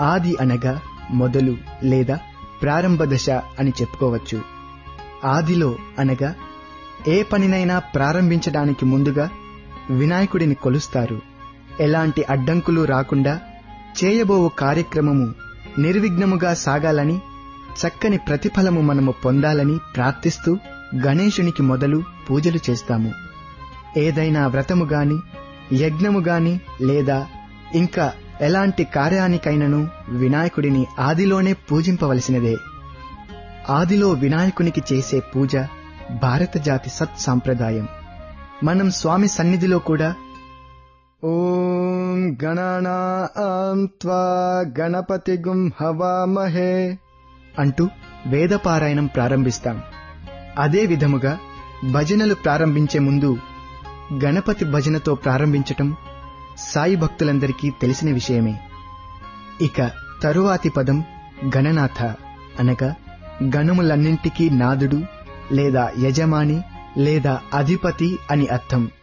ఆది అనగా మొదలు లేదా ప్రారంభ దశ అని చెప్పుకోవచ్చు ఆదిలో అనగా ఏ పనినైనా ప్రారంభించడానికి ముందుగా వినాయకుడిని కొలుస్తారు ఎలాంటి అడ్డంకులు రాకుండా చేయబోవు కార్యక్రమము నిర్విఘ్నముగా సాగాలని చక్కని ప్రతిఫలము మనము పొందాలని ప్రార్థిస్తూ గణేశునికి మొదలు పూజలు చేస్తాము ఏదైనా వ్రతము గాని యజ్ఞము గాని లేదా ఇంకా ఎలాంటి కార్యానికైనను వినాయకుడిని ఆదిలోనే పూజింపవలసినదే ఆదిలో వినాయకునికి చేసే పూజ భారత జాతి సత్ సాంప్రదాయం మనం స్వామి సన్నిధిలో కూడా ఓం గణానాం త్వా గణపతిగుం హవామహే అంటూ వేదపారాయణం ప్రారంభిస్తాం అదే విధముగా భజనలు ప్రారంభించే ముందు గణపతి భజనతో ప్రారంభించటం సాయి భక్తులందరికీ తెలిసిన విషయమే ఇక తరువాతి పదం గణనాథ అనగా గణములన్నింటికీ నాదుడు లేదా యజమాని లేదా అధిపతి అని అర్థం